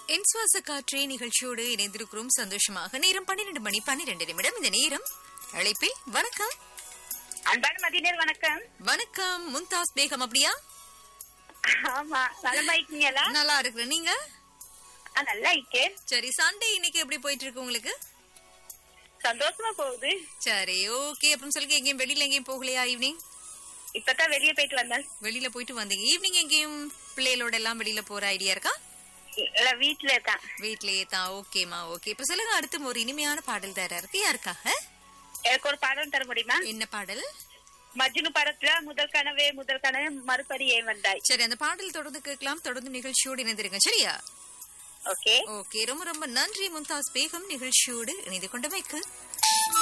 என் சுவாச காற்றே நிகழ்ச்சியோடு இணைந்திருக்கிறோம் சந்தோஷமாக நேரம் பன்னிரண்டு மணி பன்னிரண்டு நிமிடம் இந்த நேரம் அழைப்பில் வணக்கம் அன்பான மதியனர் வணக்கம் வணக்கம் மும்தாஸ் பேகம் அப்படியா ஆமா நலமா இருக்கீங்களா நல்லா இருக்கிறேன் நீங்க ஆ, நல்லா இருக்கேன் சரி சண்டே இன்னைக்கு எப்படி போயிட்டு இருக்கு உங்களுக்கு சந்தோஷமா போகுது சரி ஓகே அப்புறம் சொல்லுங்க எங்கேயும் வெளியில எங்கேயும் போகலையா ஈவினிங் இப்பதான் வெளியே போயிட்டு வந்தேன் வெளியில போயிட்டு வந்தீங்க ஈவினிங் எங்கேயும் பிள்ளைகளோட எல்லாம் வெளியில போற ஐடியா இருக்கா இல்ல வீட்டுல இருக்கான் வீட்லயே தான் ஓகேமா ஓகே இப்ப சொல்லுங்க அடுத்து ஒரு இனிமையான பாடல் தர இருக்கு யாருக்காக எனக்கு ஒரு பாடம் தர முடியுமா என்ன பாடல் மஜ்னு படத்துல முதல் கனவே முதல் கனவே மறுபடி ஏன் வந்தாய் சரி அந்த பாடல் தொடர்ந்து கேட்கலாம் தொடர்ந்து நிகழ்ச்சியோடு இணைந்திருங்க சரியா ஓகே ஓகே ரொம்ப ரொம்ப நன்றி மும்தாஸ் பேகம் நிகழ்ச்சியோடு இணைந்து கொண்டமைக்கு